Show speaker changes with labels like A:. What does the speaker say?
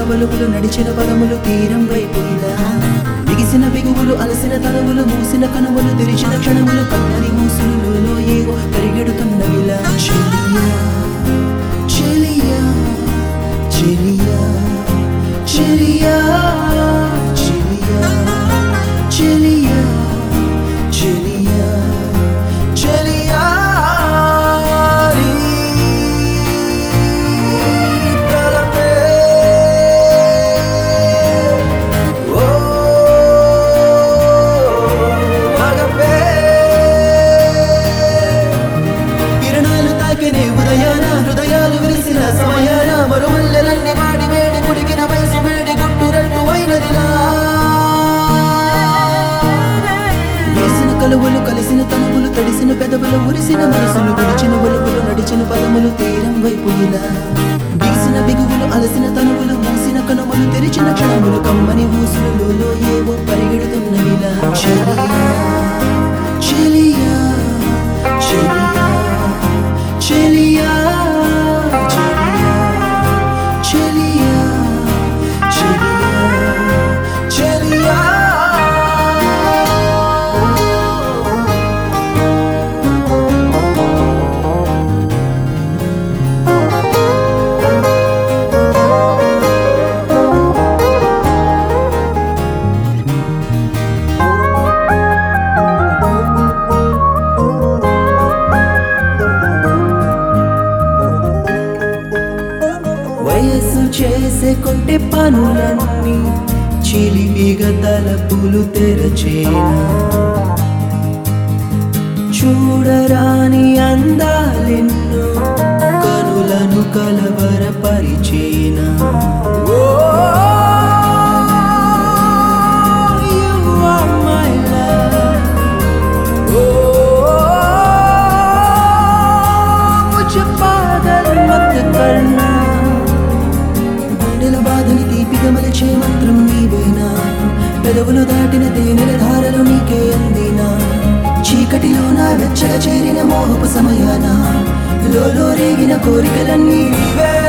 A: వలుపులు నడిచిన పదములు తీరం వైపు ఇలా బిగిసిన బిగువులు అలసిన తలములు మూసిన కనుములు తెరిచిన క్షణములు కమ్మని మూసులలో ఏవో పరిగెడుతున్నవిలా చెలియా చెలియా చెలియా చెలియా చెలియా చెలియా చెలియా చెలియా నీ తలపే ఓ మగపే కిరణాలు తాకినే ఉదయాన హృదయాలు విరిసిన సమయాన మరుమల్లెలన్నీ వాడి వేడి కుడికిన వయసు వేడి గుట్టు రెండు అయినదిలా వేసిన కలువలు కలిసిన తనువులు తడిసిన పెదవులు మురిసిన మనసులు విడిచిన వలుపులు నడిచిన పదములు తీరం వైపు ఇలా బిగిసిన బిగువులు అలసిన తనువులు మూసిన కనుమలు తెరిచిన క్షణములు కమ్మని ఊసులలో ఏవో పరిగెడుతున్నవిలా చెలియా చెలియా చెలియా చెలియా చెలియా చెలియా చెలియా వయస్సు చేసే కొంటె పనులన్నీ చిలిపిగా తలపులు తెరచేనా చూడరాని అందాలెన్నో కనులను కలవరపరిచేనా ఓ, you are my love. ఓ, मुझे पागल मत करना గుండెల బాధని తీపిగా మలిచే మంత్రం నీవేనా పెదవులు దాటిన తేనెల ధారలు నీకే అందినా చీకటిలో నా వెచ్చగా చేరిన మోహపు సమయాన లోలో రేగిన కోరికలన్నీ నీవే